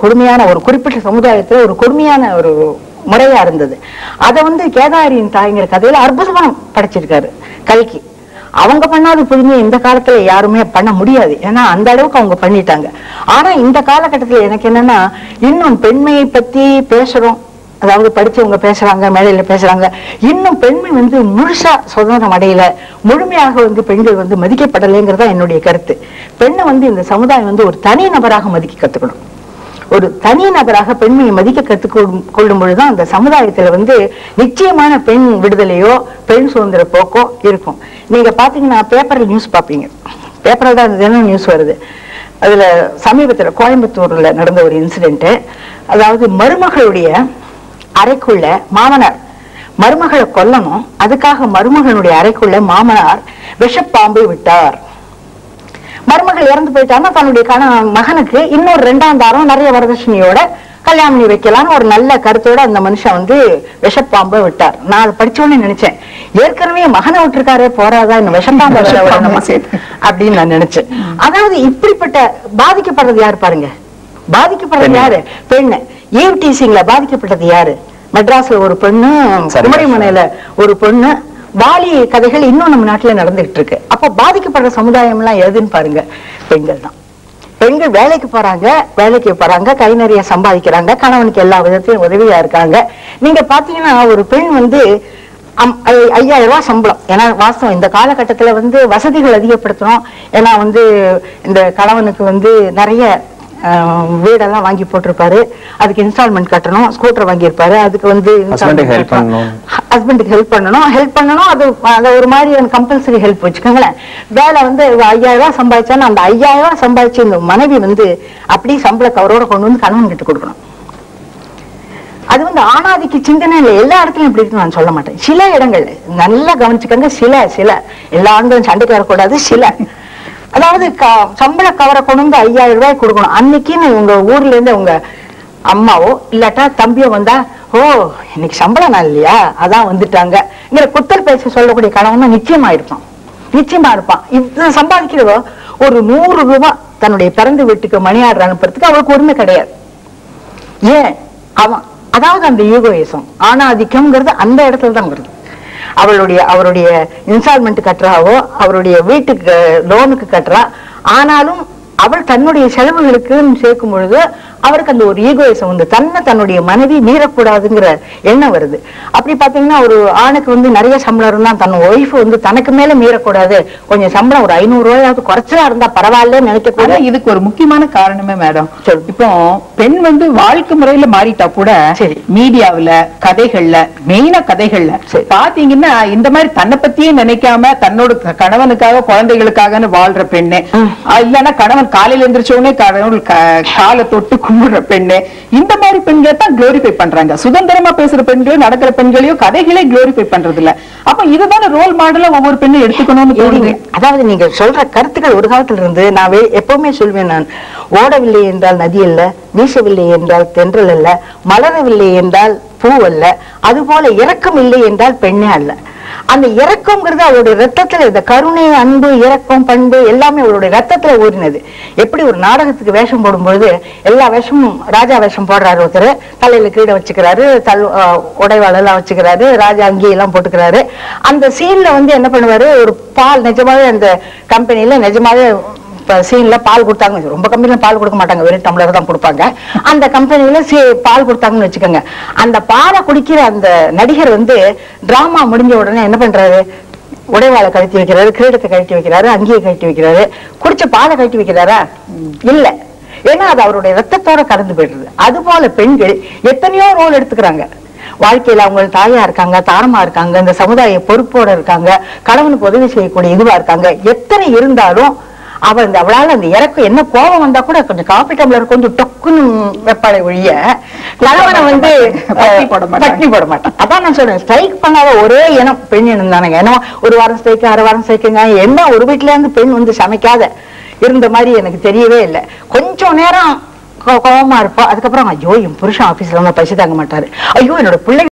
கொடுமையான ஒரு குறிப்பிட்ட சமுதாயத்துல ஒரு கொடுமையான ஒரு முறையா இருந்தது அதை வந்து கேதாரியின் தாய்ங்கிற கதையில அற்புதமா படைச்சிருக்காரு கல்கி அவங்க பண்ணாத புதுமையை இந்த காலத்துல யாருமே பண்ண முடியாது ஏன்னா அந்த அளவுக்கு அவங்க பண்ணிட்டாங்க ஆனா இந்த காலகட்டத்துல எனக்கு என்னன்னா இன்னும் பெண்மையை பத்தி பேசுறோம் அதாவது படிச்சவங்க பேசுறாங்க மேடையில பேசுறாங்க இன்னும் பெண்மை வந்து முழுசா சுதந்திரம் அடையல முழுமையாக வந்து பெண்கள் வந்து மதிக்கப்படலைங்கிறதா என்னுடைய கருத்து பெண்ணை வந்து இந்த சமுதாயம் வந்து ஒரு தனி நபராக மதிக்க கத்துக்கணும் ஒரு தனி நபராக பெண்மையை மதிக்க கற்றுக்கொள்ளும் கொள்ளும் பொழுதுதான் அந்த சமுதாயத்துல வந்து நிச்சயமான பெண் விடுதலையோ பெண் சுதந்திர போக்கோ இருக்கும் நீங்க பாத்தீங்கன்னா பேப்பர்ல நியூஸ் பார்ப்பீங்க பேப்பர்ல தான் தினம் நியூஸ் வருது அதுல சமீபத்துல கோயம்புத்தூர்ல நடந்த ஒரு இன்சிடென்ட் அதாவது மருமகளுடைய அறைக்குள்ள மாமனார் மருமகளை கொல்லணும் அதுக்காக மருமகனுடைய அறைக்குள்ள மாமனார் விஷப்பாம்பை விட்டார் மருமகள் இறந்து போயிட்டான்னா தன்னுடைய கண மகனுக்கு இன்னொரு ரெண்டாம் தாரம் நிறைய வரதட்சணையோட கல்யாணம் பண்ணி வைக்கலாம்னு ஒரு நல்ல கருத்தோட அந்த மனுஷன் வந்து விஷப்பாம்பை விட்டார் நான் அதை படிச்சோன்னு நினைச்சேன் ஏற்கனவே மகனை விட்டுருக்காரே போறாதா இந்த விஷப்பாம்பை வேற விடணுமா? அப்படின்னு நான் நினைச்சேன் அதாவது இப்படிப்பட்ட பாதிக்கப்படுறது யாரு பாருங்க பாதிக்கப்படுறது யாரு பெண்ணு ஈவ் டீசிங்ல பாதிக்கப்பட்டது யாரு மெட்ராஸ்ல ஒரு பெண்ணு சரி. குமரிமனையில ஒரு பொண்ணு வாலி கதைகள் இன்னும் நம்ம நாட்டுல நடந்துகிட்டு இருக்கு அப்போ பாதிக்கப்படுற சமுதாயம் எல்லாம் எதுன்னு பாருங்க பெண்கள் தான் பெண்கள் வேலைக்கு போறாங்க வேலைக்கு போறாங்க கை நிறைய சம்பாதிக்கிறாங்க கணவனுக்கு எல்லா விதத்திலும் உதவியா இருக்காங்க நீங்க பாத்தீங்கன்னா ஒரு பெண் வந்து அம்- ஐ- ஐயாயிரம் ரூபாய் சம்பளம் ஏன்னா வாஸ்தவம் இந்த காலகட்டத்துல வந்து வசதிகள் அதிகப்படுத்தணும் ஏன்னா வந்து இந்த கணவனுக்கு வந்து நிறைய அஹ், வீடெல்லாம் வாங்கி போட்டிருப்பாரு அதுக்கு இன்ஸ்டால்மெண்ட் கட்டணும் ஸ்கூட்டர் வாங்கியிருப்பாரு அதுக்கு வந்து ஹஸ்பண்டுக்கு ஹெல்ப் பண்ணணும் ஹஸ்பண்டுக்கு ஹெல்ப் பண்ணணும் ஹெல்ப் பண்ணணும் அது அது ஒரு மாதிரி கம்பல்சரி ஹெல்ப் வச்சுக்கோங்களேன் வேலை வந்து இவ ஐயாயிரம் ரூபாய் சம்பாதிச்சானா அந்த ஐயாயிரம் ரூபாய் சம்பாதிச்சு இந்த மனைவி வந்து அப்படியே சம்பள கவரோட கொண்டு வந்து கணவன் கிட்ட கொடுக்கணும் அது வந்து ஆணாதிக்கு சிந்தனை இல்லை எல்லா இடத்துலயும் இப்படி இருக்குன்னு நான் சொல்ல மாட்டேன் சில இடங்கள்ல நல்லா கவனிச்சுக்கோங்க சில சில எல்லா ஆண்களும் சண்டைக்கு வரக்கூடாது சில அதாவது க- சம்பள கவரை கொண்டு வந்து ஐயாயிரம் ரூபாய் கொடுக்கணும் அன்னைக்குன்னு உங்க ஊர்ல இருந்து உங்க அம்மாவோ இல்லாட்டா தம்பியோ வந்தா ஓ இன்னைக்கு சம்பளம் நாள் இல்லையா அதான் வந்துட்டாங்க இங்க குத்தல் பேச சொல்லக்கூடிய கணவன் நிச்சயமா இருப்பான் நிச்சயமா இருப்பான் இது சம்பாதிக்கிறவோ ஒரு நூறு ரூபாய் தன்னுடைய பிறந்த வீட்டுக்கு மணி ஆர்டர் அனுப்புறதுக்கு அவளுக்கு உரிமை கிடையாது ஏன் அவன் அதாவது அந்த ஈகோயிசம் ஆணாதிக்கம்ங்கிறது அந்த இடத்துல தான் வருது அவளுடைய அவருடைய இன்ஸ்டால்மெண்ட் கட்டுறாவோ அவருடைய வீட்டுக்கு லோனுக்கு கட்டுறா ஆனாலும் அவள் தன்னுடைய செலவுகளுக்கு சேர்க்கும் பொழுது அவருக்கு அந்த ஒரு ஈகோயிசம் வந்து தன்னை தன்னுடைய மனைவி மீறக்கூடாதுங்கிற எண்ணம் வருது அப்படி பாத்தீங்கன்னா ஒரு ஆணுக்கு வந்து நிறைய சம்பளம் இருந்தா தன் ஒய்ஃப் வந்து தனக்கு மேல மீறக்கூடாது கொஞ்சம் சம்பளம் ஒரு ஐநூறு ரூபாயாவது குறைச்சலா இருந்தா பரவாயில்லன்னு நினைக்கக்கூடாது ஆனா இதுக்கு ஒரு முக்கியமான காரணமே மேடம் சொல்லு. இப்போ பெண் வந்து வாழ்க்கை முறையில மாறிட்டா கூட சரி. மீடியாவுல கதைகள்ல மெயினா கதைகள்ல சரி. பாத்தீங்கன்னா இந்த மாதிரி தன்னை பத்தியே நினைக்காம தன்னோட க- கணவனுக்காக குழந்தைகளுக்காகன்னு வாழ்ற பெண்ணு ம். ஆ, இல்லன்னா கணவன் காலையில எந்திரிச்ச உடனே கடவுள் க- காலை தொட்டு கும்பிடுற பெண்ணு இந்த மாதிரி பெண்களை தான் குளோரிஃபை பண்றாங்க சுதந்திரமா பேசுற பெண்களையும் நடக்கிற பெண்களையும் கதைகளே குளோரிஃபை பண்றது இல்ல அப்ப இதுதான ரோல் மாடலா ஒவ்வொரு பெண்ணும் எடுத்துக்கணும்னு தோணுது இல்லைங்க. அதாவது நீங்க சொல்ற கருத்துக்கள் ஒரு காலத்துல இருந்து நான் வே- எப்பவுமே சொல்வேன் நான் ஓடவில்லை என்றால் நதி அல்ல வீசவில்லை என்றால் தென்றல் அல்ல மலரவில்லை என்றால் பூ அல்ல அதுபோல இரக்கம் இல்லை என்றால் பெண்ணே அல்ல அந்த இரக்கம்ங்கிறது அவருடைய ரத்தத்துல இந்த கருணை அன்பு இரக்கம் பண்பு எல்லாமே அவருடைய ரத்தத்துல ஊறினது எப்படி ஒரு நாடகத்துக்கு வேஷம் போடும்பொழுது எல்லா வேஷமும் ராஜா வேஷம் போடுறாரு ஒருத்தர் தலையில கீழே வச்சுக்கிறாரு தல் உடைவாளெல்லாம் வச்சுக்கிறாரு ராஜா அங்கேயெல்லாம் போட்டுக்கிறாரு அந்த சீன்ல வந்து என்ன பண்ணுவாரு ஒரு பால் நிஜமாவே அந்த கம்பெனில நிஜமாவே இப்ப சீன்ல பால் கொடுத்தாங்க ரொம்ப கம்பெனில பால் கொடுக்க மாட்டாங்க வெறும் டம்ளர் தான் கொடுப்பாங்க அந்த கம்பெனில சீ- பால் கொடுத்தாங்கன்னு வச்சுக்கோங்க அந்த பாலை குடிக்கிற அந்த நடிகர் வந்து டிராமா முடிஞ்ச உடனே என்ன பண்றாரு உடைவாளை கழட்டி வைக்கிறாரு கிரீடத்தை கழட்டி வைக்கிறாரு அங்கேயே கழட்டி வைக்கிறாரு குடிச்ச பாலை கழட்டி வைக்கிறாரா இல்ல ஏன்னா அது அவருடைய ரத்தத்தோட கலந்து போயிடுறது அது போல பெண்கள் எத்தனையோ ரோல் எடுத்துக்கிறாங்க வாழ்க்கையில அவங்க தாயா இருக்காங்க தாரமா இருக்காங்க இந்த சமுதாய பொறுப்போட இருக்காங்க கணவனுக்கு உதவி செய்யக்கூடிய இதுவா இருக்காங்க எத்தனை இருந்தாலும் அவ இந்த அவளால அந்த இறக்கம் என்ன கோபம் வந்தா கூட கொஞ்சம் காப்பி டம்ளர் கொஞ்சம் டொக்குன்னு வெப்பாளை ஒழிய கணவனை வந்து பட்னி போட மாட்டாங்க. பட்னி போட மாட்டான் அதான் நான் சொல்றேன் ஸ்ட்ரைக் பண்ணாத ஒரே இனம் பெண் இனம் தானேங்க ஏன்னா ஒரு வாரம் ஸ்ட்ரைக்கு அரை வாரம் ஸ்ட்ரைக்குங்க என்ன ஒரு வீட்டுல இருந்து பெண் வந்து சமைக்காத இருந்த மாதிரி எனக்கு தெரியவே இல்லை கொஞ்சம் நேரம் கோ- கோவமா இருப்பா அதுக்கப்புறம் ஐயோ என் புருஷன் ஆபீஸ்ல வந்து பசி தாங்க மாட்டாரு ஐயோ என்னோட பிள்ளை